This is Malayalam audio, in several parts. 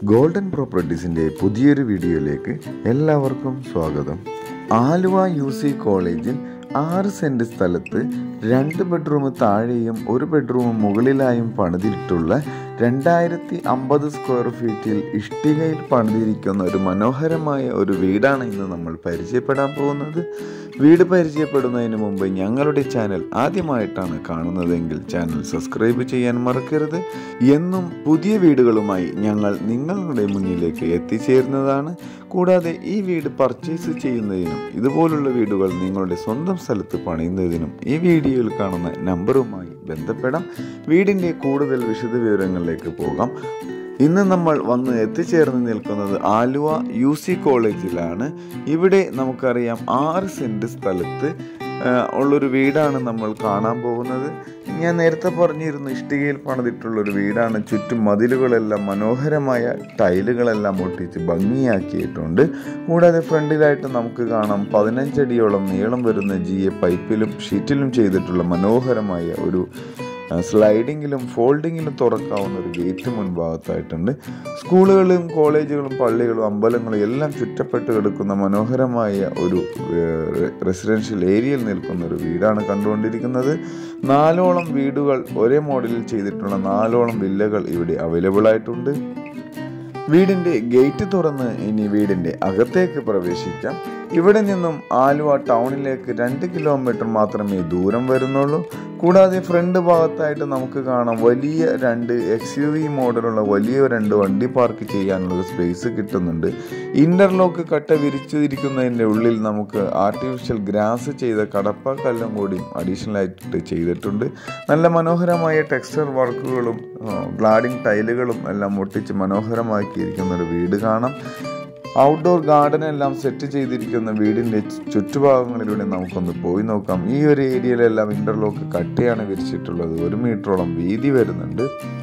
ഗോൾഡൻ പ്രോപ്പർട്ടീസിൻ്റെ പുതിയൊരു വീഡിയോയിലേക്ക് എല്ലാവർക്കും സ്വാഗതം ആലുവ യു സി കോളേജിൽ ആറ് സെൻറ് സ്ഥലത്ത് രണ്ട് ബെഡ്റൂം താഴെയും ഒരു ബെഡ്റൂം മുകളിലായും പണിതിട്ടുള്ള രണ്ടായിരത്തി അമ്പത് സ്ക്വയർ ഫീറ്റിൽ ഇഷ്ടികയിൽ പണിതിരിക്കുന്ന ഒരു മനോഹരമായ ഒരു വീടാണ് ഇന്ന് നമ്മൾ പരിചയപ്പെടാൻ പോകുന്നത് വീട് പരിചയപ്പെടുന്നതിന് മുമ്പ് ഞങ്ങളുടെ ചാനൽ ആദ്യമായിട്ടാണ് കാണുന്നതെങ്കിൽ ചാനൽ സബ്സ്ക്രൈബ് ചെയ്യാൻ മറക്കരുത് എന്നും പുതിയ വീടുകളുമായി ഞങ്ങൾ നിങ്ങളുടെ മുന്നിലേക്ക് എത്തിച്ചേരുന്നതാണ് കൂടാതെ ഈ വീട് പർച്ചേസ് ചെയ്യുന്നതിനും ഇതുപോലുള്ള വീടുകൾ നിങ്ങളുടെ സ്വന്തം സ്ഥലത്ത് പണിയുന്നതിനും ഈ വീഡിയോയിൽ കാണുന്ന നമ്പറുമായി ബന്ധപ്പെടാം വീടിൻ്റെ കൂടുതൽ വിശദവിവരങ്ങളിലേക്ക് പോകാം ഇന്ന് നമ്മൾ വന്ന് എത്തിച്ചേർന്ന് നിൽക്കുന്നത് ആലുവ യു സി കോളേജിലാണ് ഇവിടെ നമുക്കറിയാം ആറ് സെൻറ്റ് സ്ഥലത്ത് ആ, ഉള്ളൊരു വീടാണ് നമ്മൾ കാണാൻ പോകുന്നത് ഞാൻ നേരത്തെ പറഞ്ഞിരുന്നു ഇഷ്ടികയിൽ പണിതിട്ടുള്ള ഒരു വീടാണ് ചുറ്റും മതിലുകളെല്ലാം മനോഹരമായ ടൈലുകളെല്ലാം ഒട്ടിച്ച് ഭംഗിയാക്കിയിട്ടുണ്ട് കൂടാതെ ഫ്രണ്ടിലായിട്ട് നമുക്ക് കാണാം പതിനഞ്ചടിയോളം നീളം വരുന്ന ജി എ പൈപ്പിലും ഷീറ്റിലും ചെയ്തിട്ടുള്ള മനോഹരമായ ഒരു ആ, സ്ലൈഡിങ്ങിലും ഫോൾഡിങ്ങിലും തുറക്കാവുന്ന ഒരു ഗേറ്റ് മുൻഭാഗത്തായിട്ടുണ്ട് സ്കൂളുകളും കോളേജുകളും പള്ളികളും അമ്പലങ്ങളും എല്ലാം ചുറ്റപ്പെട്ട് കിടക്കുന്ന മനോഹരമായ ഒരു റെസിഡൻഷ്യൽ ഏരിയയിൽ നിൽക്കുന്ന ഒരു വീടാണ് കണ്ടുകൊണ്ടിരിക്കുന്നത് നാലോളം വീടുകൾ ഒരേ മോഡലിൽ ചെയ്തിട്ടുള്ള നാലോളം വില്ലകൾ ഇവിടെ അവൈലബിൾ ആയിട്ടുണ്ട് വീടിന്റെ ഗേറ്റ് തുറന്ന് ഇനി വീടിന്റെ അകത്തേക്ക് പ്രവേശിക്കാം ഇവിടെ നിന്നും ആലുവ ടൗണിലേക്ക് രണ്ട് കിലോമീറ്റർ മാത്രമേ ദൂരം വരുന്നുള്ളൂ കൂടാതെ ഫ്രണ്ട് ഭാഗത്തായിട്ട് നമുക്ക് കാണാം വലിയ രണ്ട് എക്സ് യു വി മോഡലുള്ള വലിയ രണ്ട് വണ്ടി പാർക്ക് ചെയ്യാനുള്ള ഒരു സ്പേസ് കിട്ടുന്നുണ്ട് ഇന്റർലോക്ക് കട്ട വിരിച്ചിരിക്കുന്നതിൻ്റെ ഉള്ളിൽ നമുക്ക് ആർട്ടിഫിഷ്യൽ ഗ്രാസ് ചെയ്ത കടപ്പ കല്ലും കൂടി അഡീഷണൽ ആയിട്ട് ചെയ്തിട്ടുണ്ട് നല്ല മനോഹരമായ ടെക്സ്ചർ വർക്കുകളും ഗ്ലാഡിംഗ് ടൈലുകളും എല്ലാം ഒട്ടിച്ച് മനോഹരമാക്കിയിരിക്കുന്ന ഒരു വീട് കാണാം ഔട്ട്ഡോർ ഗാർഡൻ എല്ലാം സെറ്റ് ചെയ്തിരിക്കുന്ന വീടിൻ്റെ ചുറ്റുഭാഗങ്ങളിലൂടെ നമുക്കൊന്ന് പോയി നോക്കാം ഈ ഒരു ഏരിയയിലെല്ലാം ഇന്റർലോക്ക് കട്ടയാണ് വിരിച്ചിട്ടുള്ളത് ഒരു മീറ്ററോളം വീതി വരുന്നുണ്ട്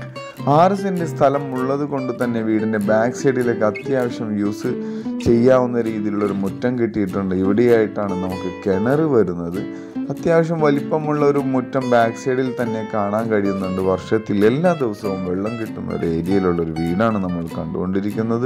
ആറ് സെൻറ്റ് സ്ഥലം ഉള്ളത് കൊണ്ട് തന്നെ വീടിൻ്റെ ബാക്ക് സൈഡിലേക്ക് അത്യാവശ്യം യൂസ് ചെയ്യാവുന്ന രീതിയിലുള്ള ഒരു മുറ്റം കിട്ടിയിട്ടുണ്ട് ഇവിടെയായിട്ടാണ് നമുക്ക് കിണർ വരുന്നത് അത്യാവശ്യം വലിപ്പമുള്ള ഒരു മുറ്റം ബാക്ക് സൈഡിൽ തന്നെ കാണാൻ കഴിയുന്നുണ്ട് വർഷത്തിൽ എല്ലാ ദിവസവും വെള്ളം കിട്ടുന്ന ഒരു ഏരിയയിലുള്ള ഒരു വീടാണ് നമ്മൾ കണ്ടുകൊണ്ടിരിക്കുന്നത്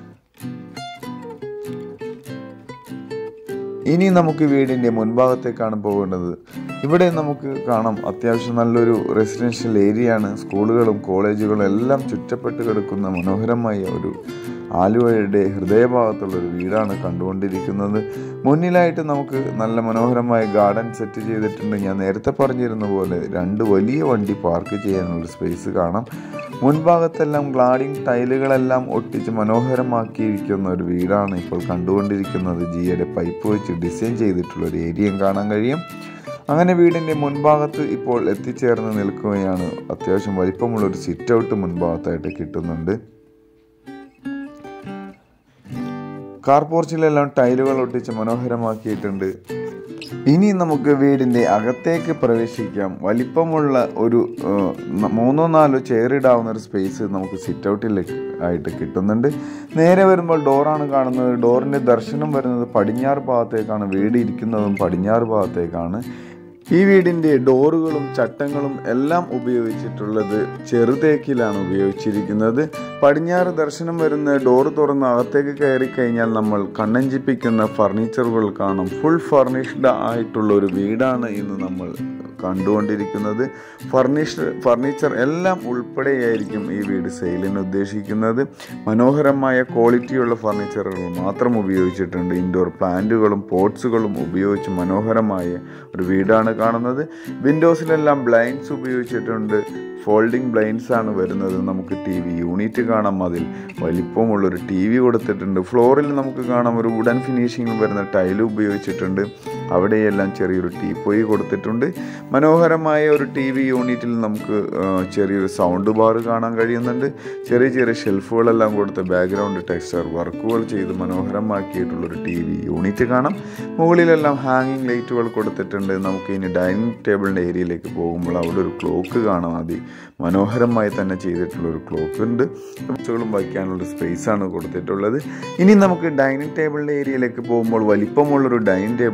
ഇനി നമുക്ക് വീടിൻ്റെ മുൻഭാഗത്തേക്കാണ് പോകേണ്ടത് ഇവിടെ നമുക്ക് കാണാം അത്യാവശ്യം നല്ലൊരു റെസിഡൻഷ്യൽ ഏരിയ ആണ് സ്കൂളുകളും കോളേജുകളും എല്ലാം ചുറ്റപ്പെട്ട് കിടക്കുന്ന മനോഹരമായ ഒരു ആലുവയുടെ ഹൃദയഭാഗത്തുള്ള ഒരു വീടാണ് കണ്ടുകൊണ്ടിരിക്കുന്നത് മുന്നിലായിട്ട് നമുക്ക് നല്ല മനോഹരമായ ഗാർഡൻ സെറ്റ് ചെയ്തിട്ടുണ്ട് ഞാൻ നേരത്തെ പറഞ്ഞിരുന്ന പോലെ രണ്ട് വലിയ വണ്ടി പാർക്ക് ചെയ്യാനുള്ള സ്പേസ് കാണാം മുൻഭാഗത്തെല്ലാം ഗ്ലാഡിംഗ് ടൈലുകളെല്ലാം ഒട്ടിച്ച് മനോഹരമാക്കിയിരിക്കുന്ന ഒരു വീടാണ് ഇപ്പോൾ കണ്ടുകൊണ്ടിരിക്കുന്നത് ജിയുടെ പൈപ്പ് വെച്ച് ഡിസൈൻ ചെയ്തിട്ടുള്ള ഒരു ഏരിയയും കാണാൻ കഴിയും അങ്ങനെ വീടിൻ്റെ മുൻഭാഗത്ത് ഇപ്പോൾ എത്തിച്ചേർന്ന് നിൽക്കുകയാണ് അത്യാവശ്യം വലിപ്പമുള്ള ഒരു സിറ്റ് ഔട്ട് മുൻഭാഗത്തായിട്ട് കിട്ടുന്നുണ്ട് കാർ പോർച്ചിലെല്ലാം ടൈലുകൾ ഒട്ടിച്ച് മനോഹരമാക്കിയിട്ടുണ്ട് ഇനി നമുക്ക് വീടിൻ്റെ അകത്തേക്ക് പ്രവേശിക്കാം വലിപ്പമുള്ള ഒരു ഏഹ്, ന- മൂന്നോ നാലോ ചെയർ ഇടാവുന്ന ഒരു സ്പേസ് നമുക്ക് സിറ്റ് ഔട്ടിലേക്ക് ആയിട്ട് കിട്ടുന്നുണ്ട് നേരെ വരുമ്പോൾ ഡോറാണ് കാണുന്നത് ഡോറിൻ്റെ ദർശനം വരുന്നത് പടിഞ്ഞാറ് ഭാഗത്തേക്കാണ് വീട് ഇരിക്കുന്നതും പടിഞ്ഞാറ് ഭാഗത്തേക്കാണ് ഈ വീടിൻ്റെ ഡോറുകളും ചട്ടങ്ങളും എല്ലാം ഉപയോഗിച്ചിട്ടുള്ളത് ചെറുതേക്കിലാണ് ഉപയോഗിച്ചിരിക്കുന്നത് പടിഞ്ഞാറ് ദർശനം വരുന്ന ഡോറ് തുറന്ന് അകത്തേക്ക് കയറി കഴിഞ്ഞാൽ നമ്മൾ കണ്ണഞ്ചിപ്പിക്കുന്ന ഫർണിച്ചറുകൾ കാണും ഫുൾ ഫർണിഷ്ഡ് ആയിട്ടുള്ള ഒരു വീടാണ് ഇന്ന് നമ്മൾ കണ്ടുകൊണ്ടിരിക്കുന്നത് ഫർണിഷ് ഫർണിച്ചർ എല്ലാം ഉൾപ്പെടെയായിരിക്കും ഈ വീട് സെയിലിന് ഉദ്ദേശിക്കുന്നത് മനോഹരമായ ക്വാളിറ്റിയുള്ള ഫർണിച്ചറുകൾ മാത്രം ഉപയോഗിച്ചിട്ടുണ്ട് ഇൻഡോർ പ്ലാന്റുകളും പോട്ട്സുകളും ഉപയോഗിച്ച് മനോഹരമായ ഒരു വീടാണ് കാണുന്നത് വിൻഡോസിലെല്ലാം ബ്ലൈൻഡ്സ് ഉപയോഗിച്ചിട്ടുണ്ട് ഫോൾഡിംഗ് ബ്ലൈൻഡ്സ് ആണ് വരുന്നത് നമുക്ക് ടി വി യൂണിറ്റ് കാണാം അതിൽ വലിപ്പമുള്ളൊരു ടി വി കൊടുത്തിട്ടുണ്ട് ഫ്ലോറിൽ നമുക്ക് കാണാം ഒരു വുഡൻ ഫിനിഷിംഗ് വരുന്ന ടൈല് ഉപയോഗിച്ചിട്ടുണ്ട് അവിടെയെല്ലാം ചെറിയൊരു ടീപ്പോയി കൊടുത്തിട്ടുണ്ട് മനോഹരമായ ഒരു ടി വി യൂണിറ്റിൽ നമുക്ക് ആ, ചെറിയൊരു സൗണ്ട് ബാർ കാണാൻ കഴിയുന്നുണ്ട് ചെറിയ ചെറിയ ഷെൽഫുകളെല്ലാം കൊടുത്ത് ബാക്ക്ഗ്രൗണ്ട് ടെക്സ്ചർ വർക്കുകൾ ചെയ്ത് മനോഹരമാക്കിയിട്ടുള്ളൊരു ടി വി യൂണിറ്റ് കാണാം മുകളിലെല്ലാം ഹാങ്ങിങ് ലൈറ്റുകൾ കൊടുത്തിട്ടുണ്ട് നമുക്ക് ഇനി ഡൈനിങ് ടേബിളിൻ്റെ ഏരിയയിലേക്ക് പോകുമ്പോൾ അവിടെ ഒരു ക്ലോക്ക് കാണാം അതി മനോഹരമായി തന്നെ ചെയ്തിട്ടുള്ള ഒരു ക്ലോക്ക് ഉണ്ട് ബുക്സുകളും വയ്ക്കാനുള്ള സ്പേസ് ആണ് കൊടുത്തിട്ടുള്ളത് ഇനി നമുക്ക് ഡൈനിങ് ടേബിളിൻ്റെ ഏരിയയിലേക്ക് പോകുമ്പോൾ വലിപ്പമുള്ളൊരു ഡൈനിങ് ടേബിൾ ഏരിയ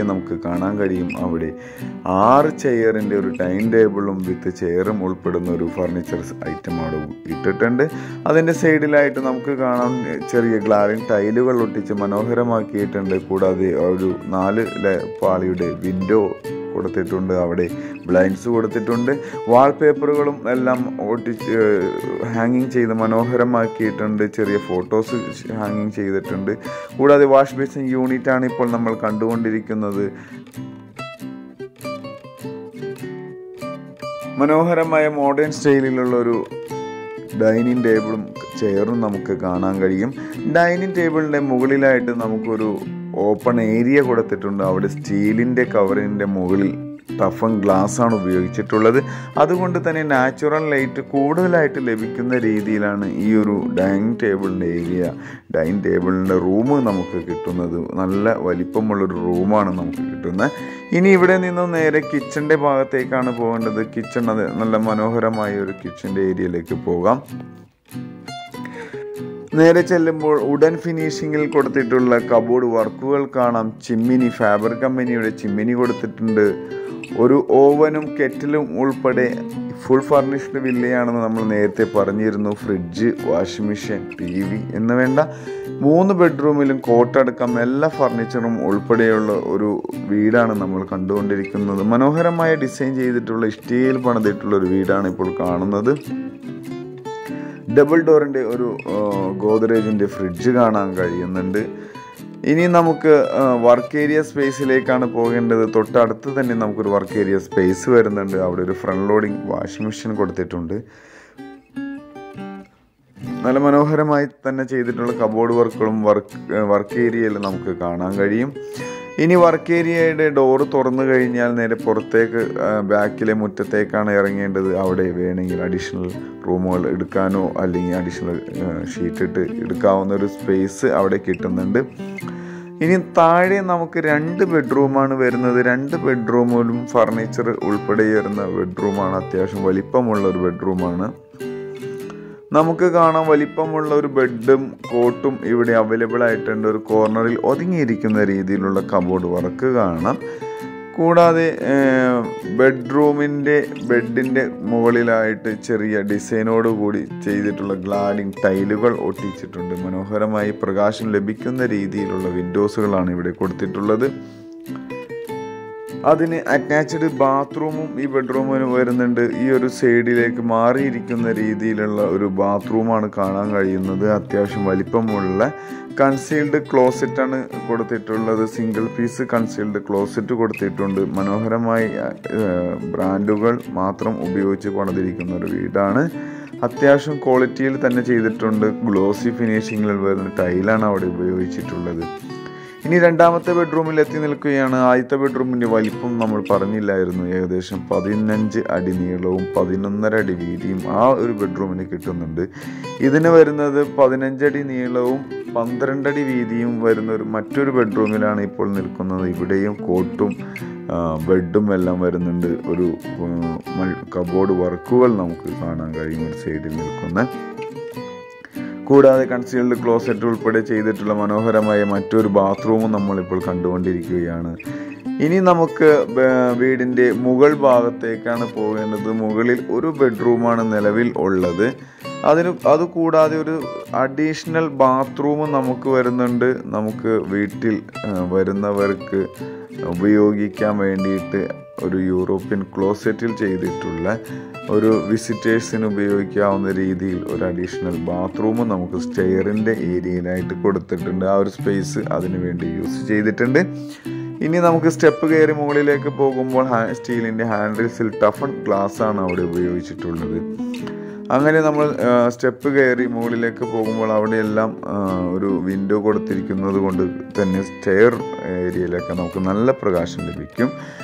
ഏരിയ നമുക്ക് കാണാൻ കഴിയും അവിടെ ആറ് ചെയറിൻ്റെ ഒരു ടൈം ടേബിളും വിത്ത് ചെയറും ഉൾപ്പെടുന്ന ഒരു ഫർണിച്ചർ ഐറ്റം അവിടെ ഇട്ടിട്ടുണ്ട് അതിൻ്റെ സൈഡിലായിട്ട് നമുക്ക് കാണാം ചെറിയ ഗ്ലാഡിൻ ടൈലുകൾ ഒട്ടിച്ച് മനോഹരമാക്കിയിട്ടുണ്ട് കൂടാതെ ഒരു നാല് ല- പാളിയുടെ വിൻഡോ കൊടുത്തിട്ടുണ്ട് അവിടെ ബ്ലൈൻഡ്സ് കൊടുത്തിട്ടുണ്ട് വാൾപേപ്പറുകളും എല്ലാം ഒട്ടിച്ച് ഹാങ്ങിങ് ചെയ്ത് മനോഹരമാക്കിയിട്ടുണ്ട് ചെറിയ ഫോട്ടോസ് ഹാങ്ങിങ് ചെയ്തിട്ടുണ്ട് കൂടാതെ വാഷ് ബേസിൻ യൂണിറ്റ് ആണ് ഇപ്പോൾ നമ്മൾ കണ്ടുകൊണ്ടിരിക്കുന്നത് മനോഹരമായ മോഡേൺ സ്റ്റൈലിലുള്ള ഒരു ഡൈനിങ് ടേബിളും ചെയറും നമുക്ക് കാണാൻ കഴിയും ഡൈനിങ് ടേബിളിൻ്റെ മുകളിലായിട്ട് നമുക്കൊരു ഓപ്പൺ ഏരിയ കൊടുത്തിട്ടുണ്ട് അവിടെ സ്റ്റീലിൻ്റെ കവറിൻ്റെ മുകളിൽ ടഫൻ ഗ്ലാസ് ആണ് ഉപയോഗിച്ചിട്ടുള്ളത് അതുകൊണ്ട് തന്നെ നാച്ചുറൽ ലൈറ്റ് കൂടുതലായിട്ട് ലഭിക്കുന്ന രീതിയിലാണ് ഈ ഒരു ഡൈനിങ് ടേബിളിൻ്റെ ഏരിയ ഡൈനിങ് ടേബിളിൻ്റെ റൂം നമുക്ക് കിട്ടുന്നത് നല്ല വലിപ്പമുള്ളൊരു റൂമാണ് നമുക്ക് കിട്ടുന്നത് ഇനി ഇവിടെ നിന്നും നേരെ കിച്ചൻ്റെ ഭാഗത്തേക്കാണ് പോകേണ്ടത് കിച്ചൺ അത് നല്ല മനോഹരമായ ഒരു കിച്ചൻ്റെ ഏരിയയിലേക്ക് പോകാം നേരെ ചെല്ലുമ്പോൾ ഉടൻ ഫിനിഷിങ്ങിൽ കൊടുത്തിട്ടുള്ള കബോർഡ് വർക്കുകൾ കാണാം ചിമ്മിനി ഫാബർ കമ്പനിയുടെ ചിമ്മിനി കൊടുത്തിട്ടുണ്ട് ഒരു ഓവനും കെറ്റിലും ഉൾപ്പെടെ ഫുൾ ഫർണിഷ്ഡ് വില്ലയാണെന്ന് നമ്മൾ നേരത്തെ പറഞ്ഞിരുന്നു fridge washing machine T V എന്ന് വേണ്ട മൂന്ന് ബെഡ്റൂമിലും കോട്ടടക്കം എല്ലാ ഫർണിച്ചറും ഉൾപ്പെടെയുള്ള ഒരു വീടാണ് നമ്മൾ കണ്ടുകൊണ്ടിരിക്കുന്നത് മനോഹരമായ ഡിസൈൻ ചെയ്തിട്ടുള്ള ഇഷ്ടികയിൽ പണിതിട്ടുള്ള ഒരു വീടാണ് ഇപ്പോൾ കാണുന്നത് ഡബിൾ ഡോറിൻ്റെ ഒരു ഗോദ്രേജിൻ്റെ ഫ്രിഡ്ജ് കാണാൻ കഴിയുന്നുണ്ട് ഇനി നമുക്ക് വർക്ക് ഏരിയ സ്പേസിലേക്കാണ് പോകേണ്ടത് തൊട്ടടുത്ത് തന്നെ നമുക്കൊരു വർക്ക് ഏരിയ സ്പേസ് വരുന്നുണ്ട് അവിടെ ഒരു ഫ്രണ്ട് ലോഡിംഗ് വാഷിംഗ് മെഷീൻ കൊടുത്തിട്ടുണ്ട് നല്ല മനോഹരമായി തന്നെ ചെയ്തിട്ടുള്ള കബോർഡ് വർക്കുകളും വർക്ക് വർക്ക് ഏരിയയിൽ നമുക്ക് കാണാൻ കഴിയും ഇനി വർക്ക് ഏരിയയുടെ ഡോറ് തുറന്നു കഴിഞ്ഞാൽ നേരെ പുറത്തേക്ക് ആ, ബാക്കിലെ മുറ്റത്തേക്കാണ് ഇറങ്ങേണ്ടത് അവിടെ വേണമെങ്കിൽ അഡീഷണൽ റൂമുകൾ എടുക്കാനോ അല്ലെങ്കിൽ അഡീഷണൽ ഷീറ്റ് ഇട്ട് എടുക്കാവുന്ന ഒരു സ്പേസ് അവിടെ കിട്ടുന്നുണ്ട് ഇനി താഴെ നമുക്ക് രണ്ട് ബെഡ്റൂമാണ് വരുന്നത് രണ്ട് ബെഡ്റൂമിലും ഫർണിച്ചർ ഉൾപ്പെടെ വരുന്ന ബെഡ്റൂമാണ് അത്യാവശ്യം വലിപ്പമുള്ള ഒരു ബെഡ്റൂമാണ് നമുക്ക് കാണാം വലിപ്പമുള്ള ഒരു ബെഡും കോട്ടും ഇവിടെ അവൈലബിൾ ആയിട്ടുണ്ട് ഒരു കോർണറിൽ ഒതുങ്ങിയിരിക്കുന്ന രീതിയിലുള്ള കബോർഡ് വർക്ക് കാണാം കൂടാതെ ബെഡ്റൂമിൻ്റെ ബെഡിൻ്റെ മുകളിലായിട്ട് ചെറിയ ഡിസൈനോട് കൂടി ചെയ്തിട്ടുള്ള ഗ്ലാഡിങ് ടൈലുകൾ ഒട്ടിച്ചിട്ടുണ്ട് മനോഹരമായി പ്രകാശം ലഭിക്കുന്ന രീതിയിലുള്ള വിൻഡോസുകളാണ് ഇവിടെ കൊടുത്തിട്ടുള്ളത് അതിന് അറ്റാച്ച്ഡ് ബാത്റൂമും ഈ ബെഡ്റൂമിന് വരുന്നുണ്ട് ഈ ഒരു സൈഡിലേക്ക് മാറിയിരിക്കുന്ന രീതിയിലുള്ള ഒരു ബാത്റൂമാണ് കാണാൻ കഴിയുന്നത് അത്യാവശ്യം വലിപ്പമുള്ള കൺസീൽഡ് ക്ലോസറ്റ് ആണ് കൊടുത്തിട്ടുള്ളത് സിംഗിൾ പീസ് കൺസീൽഡ് ക്ലോസറ്റ് കൊടുത്തിട്ടുണ്ട് മനോഹരമായി ബ്രാൻഡുകൾ മാത്രം ഉപയോഗിച്ച് പണിതിരിക്കുന്ന ഒരു വീടാണ് അത്യാവശ്യം ക്വാളിറ്റിയിൽ തന്നെ ചെയ്തിട്ടുണ്ട് ഗ്ലോസി ഫിനിഷിങ്ങിൽ വരുന്ന ടൈലാണ് അവിടെ ഉപയോഗിച്ചിട്ടുള്ളത് ഇനി രണ്ടാമത്തെ ബെഡ്റൂമിൽ എത്തി നിൽക്കുകയാണ് ആദ്യത്തെ ബെഡ്റൂമിൻ്റെ വലിപ്പം നമ്മൾ പറഞ്ഞില്ലായിരുന്നു ഏകദേശം പതിനഞ്ച് അടി നീളവും പതിനൊന്നര അടി വീതിയും ആ ഒരു ബെഡ്റൂമിന് കിട്ടുന്നുണ്ട് ഇതിന് വരുന്നത് പതിനഞ്ചടി നീളവും പന്ത്രണ്ടടി വീതിയും വരുന്ന ഒരു മറ്റൊരു ബെഡ്റൂമിലാണ് ഇപ്പോൾ നിൽക്കുന്നത് ഇവിടെയും കോട്ടും ആ, ബെഡും എല്ലാം വരുന്നുണ്ട് ഒരു കബോർഡ് വർക്കുകൾ നമുക്ക് കാണാൻ കഴിയും ഒരു സൈഡിൽ നിൽക്കുന്ന കൂടാതെ കൺസീൽഡ് ക്ലോസറ്റ് ഉൾപ്പെടെ ചെയ്തിട്ടുള്ള മനോഹരമായ മറ്റൊരു ബാത്റൂമും നമ്മളിപ്പോൾ കണ്ടുകൊണ്ടിരിക്കുകയാണ് ഇനി നമുക്ക് ബ- വീടിൻ്റെ മുകൾ ഭാഗത്തേക്കാണ് പോകേണ്ടത് മുകളിൽ ഒരു ബെഡ്റൂമാണ് നിലവിൽ ഉള്ളത് അതിന് അതുകൂടാതെ ഒരു അഡീഷണൽ ബാത്റൂം നമുക്ക് വരുന്നുണ്ട് നമുക്ക് വീട്ടിൽ ആ, വരുന്നവർക്ക് ഉപയോഗിക്കാൻ വേണ്ടിയിട്ട് ഒരു യൂറോപ്യൻ ക്ലോസറ്റിൽ ചെയ്തിട്ടുള്ള ഒരു വിസിറ്റേഴ്സിന് ഉപയോഗിക്കാവുന്ന രീതിയിൽ ഒരു അഡീഷണൽ ബാത്റൂം നമുക്ക് സ്റ്റെയറിൻ്റെ ഏരിയയിലായിട്ട് കൊടുത്തിട്ടുണ്ട് ആ ഒരു സ്പേസ് അതിനു വേണ്ടി യൂസ് ചെയ്തിട്ടുണ്ട് ഇനി നമുക്ക് സ്റ്റെപ്പ് കയറി മുകളിലേക്ക് പോകുമ്പോൾ ഹാ സ്റ്റീലിൻ്റെ ഹാൻഡിൽസിൽ ടഫൺ ഗ്ലാസ് ആണ് അവിടെ ഉപയോഗിച്ചിട്ടുള്ളത് അങ്ങനെ നമ്മൾ സ്റ്റെപ്പ് കയറി മുകളിലേക്ക് പോകുമ്പോൾ അവിടെയെല്ലാം ആ, ഒരു വിൻഡോ കൊടുത്തിരിക്കുന്നത് കൊണ്ട് തന്നെ സ്റ്റെയർ ഏരിയയിലൊക്കെ നമുക്ക് നല്ല പ്രകാശം ലഭിക്കും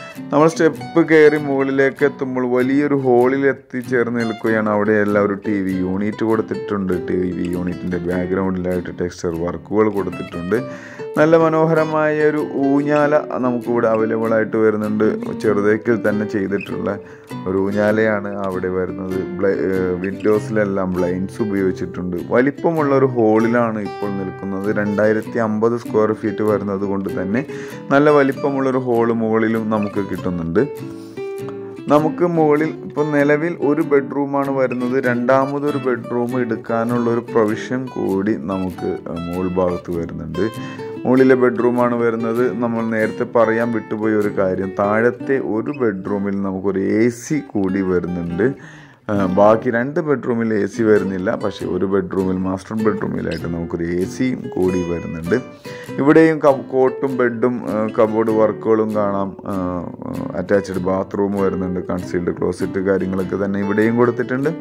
നമ്മൾ സ്റ്റെപ്പ് കയറി മുകളിലേക്ക് എത്തുമ്പോൾ വലിയൊരു ഹോളിൽ എത്തിച്ചേർന്ന് നിൽക്കുകയാണ് അവിടെ എല്ലാവരും ടി വി യൂണിറ്റ് കൊടുത്തിട്ടുണ്ട് ടി വി യൂണിറ്റിൻ്റെ ബാക്ക്ഗ്രൗണ്ടിലായിട്ട് ടെക്സ്ചർ വർക്കുകൾ കൊടുത്തിട്ടുണ്ട് നല്ല മനോഹരമായ ഒരു ഊഞ്ഞാല നമുക്കിവിടെ അവൈലബിൾ ആയിട്ട് വരുന്നുണ്ട് ചെറുതേക്കിൽ തന്നെ ചെയ്തിട്ടുള്ള ഒരു ഊഞ്ഞാലയാണ് അവിടെ വരുന്നത് വിൻഡോസിലെല്ലാം ബ്ലൈൻഡ്സ് ഉപയോഗിച്ചിട്ടുണ്ട് വലിപ്പമുള്ള ഒരു ഹോളിലാണ് ഇപ്പോൾ നിൽക്കുന്നത് രണ്ടായിരത്തി അമ്പത് സ്ക്വയർ ഫീറ്റ് വരുന്നത് കൊണ്ട് തന്നെ നല്ല വലിപ്പമുള്ളൊരു ഹോള് മുകളിലും നമുക്ക് കിട്ടുന്നുണ്ട് നമുക്ക് മുകളിൽ ഇപ്പോൾ നിലവിൽ ഒരു ബെഡ്റൂമാണ് വരുന്നത് രണ്ടാമതൊരു ബെഡ്റൂം എടുക്കാനുള്ള ഒരു പ്രൊവിഷൻ കൂടി നമുക്ക് മുകൾ ഭാഗത്ത് വരുന്നുണ്ട് മുകളിലെ ബെഡ്റൂമാണ് വരുന്നത് നമ്മൾ നേരത്തെ പറയാൻ വിട്ടുപോയ ഒരു കാര്യം താഴത്തെ ഒരു ബെഡ്റൂമിൽ നമുക്കൊരു എ സി കൂടി വരുന്നുണ്ട് ആ, ബാക്കി രണ്ട് ബെഡ്റൂമിൽ എ സി വരുന്നില്ല പക്ഷേ ഒരു ബെഡ്റൂമിൽ മാസ്റ്റർ ബെഡ്റൂമിലായിട്ട് നമുക്കൊരു എ സിയും കൂടി വരുന്നുണ്ട് ഇവിടെയും ക- കോട്ടും ബെഡും കബോർഡ് വർക്കുകളും കാണാം അറ്റാച്ച്ഡ് ബാത്റൂം വരുന്നുണ്ട് കൺസീൽഡ് ക്ലോസറ്റ് കാര്യങ്ങളൊക്കെ തന്നെ ഇവിടെയും കൊടുത്തിട്ടുണ്ട്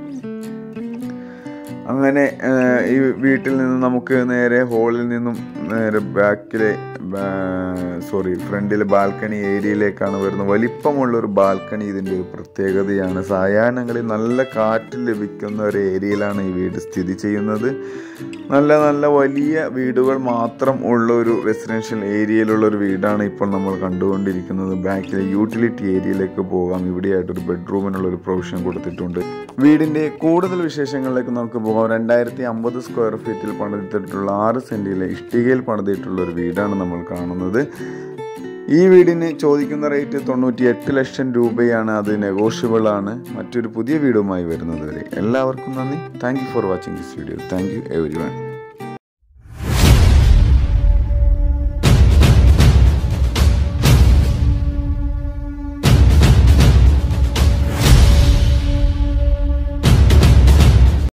അങ്ങനെ ആ, ഈ വീട്ടിൽ നിന്ന് നമുക്ക് നേരെ ഹോളിൽ നിന്നും നേരെ ബാക്കിലെ സോറി ഫ്രണ്ടിലെ ബാൽക്കണി ഏരിയയിലേക്കാണ് വരുന്നത് വലിപ്പമുള്ള ഒരു ബാൽക്കണി ഇതിൻ്റെ ഒരു പ്രത്യേകതയാണ് സായാഹ്നങ്ങളിൽ നല്ല കാറ്റ് ലഭിക്കുന്ന ഒരു ഏരിയയിലാണ് ഈ വീട് സ്ഥിതി ചെയ്യുന്നത് നല്ല നല്ല വലിയ വീടുകൾ മാത്രം ഉള്ള ഒരു റെസിഡൻഷ്യൽ ഏരിയയിലുള്ള ഒരു വീടാണ് ഇപ്പോൾ നമ്മൾ കണ്ടുകൊണ്ടിരിക്കുന്നത് ബാക്കിലെ യൂട്ടിലിറ്റി ഏരിയയിലേക്ക് പോകാം ഇവിടെയായിട്ടൊരു ബെഡ്റൂമിനുള്ള ഒരു പ്രൊവിഷൻ കൊടുത്തിട്ടുണ്ട് വീടിൻ്റെ കൂടുതൽ വിശേഷങ്ങളിലേക്ക് നമുക്ക് പോകാം രണ്ടായിരത്തി അമ്പത് സ്ക്വയർ ഫീറ്റിൽ പണിതിട്ടുള്ള ആറ് സെൻറ്റിലെ ഇഷ്ടികയിൽ പണിതിട്ടുള്ള ഒരു വീടാണ് നമ്മൾ കാണുന്നത് ഈ വീടിന് ചോദിക്കുന്ന റേറ്റ് തൊണ്ണൂറ്റി എട്ട് ലക്ഷം രൂപയാണ് അത് നെഗോഷ്യബിൾ ആണ് മറ്റൊരു പുതിയ വീടുമായി വരുന്നത് വരെ എല്ലാവർക്കും നന്ദി thank you for watching this video thank you every one